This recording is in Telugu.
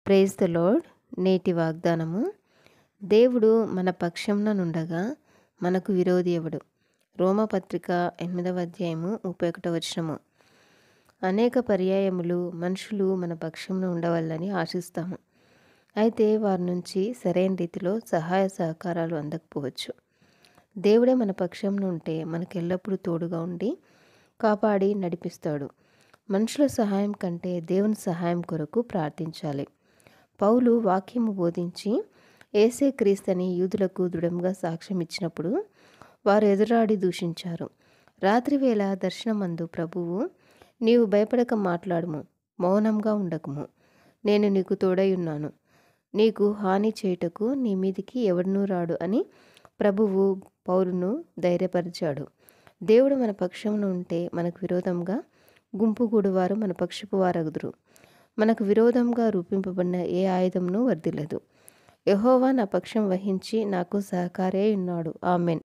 ప్రైజ్ ద లార్డ్ నేటి వాగ్దానము దేవుడు మన పక్షంన నుండగా మనకు విరోధి ఎవడు రోమపత్రిక ఎనిమిదవ అధ్యాయము ముప్పై ఒకటవ వచనము అనేక పర్యాయములు మనుషులు మన పక్షంలో ఉండవాలని ఆశిస్తాము అయితే వారి నుంచి సరైన రీతిలో సహాయ సహకారాలు అందకపోవచ్చు దేవుడే మన పక్షంలో ఉంటే మనకు ఎల్లప్పుడూ తోడుగా ఉండి కాపాడి నడిపిస్తాడు మనుషుల సహాయం కంటే దేవుని సహాయం కొరకు ప్రార్థించాలి పౌలు వాక్యము బోధించి ఏసే క్రీస్తని యూదులకు దృఢంగా సాక్ష్యం ఇచ్చినప్పుడు వారు ఎదురాడి దూషించారు రాత్రివేళ దర్శనమందు ప్రభువు నీవు భయపడక మాట్లాడుము మౌనంగా ఉండకము నేను నీకు తోడై ఉన్నాను నీకు హాని చేయుటకు నీ మీదికి ఎవడనూ రాడు అని ప్రభువు పౌరును ధైర్యపరిచాడు దేవుడు మన పక్షంలో ఉంటే మనకు విరోధంగా గుంపు గూడువారు మన పక్షపు వారగుదురు మనకు విరోధంగా రూపింపబడిన ఏ ఆయుధమును వర్దిల్లదు యహోవా నా పక్షం వహించి నాకు సహకారే ఉన్నాడు ఆమెన్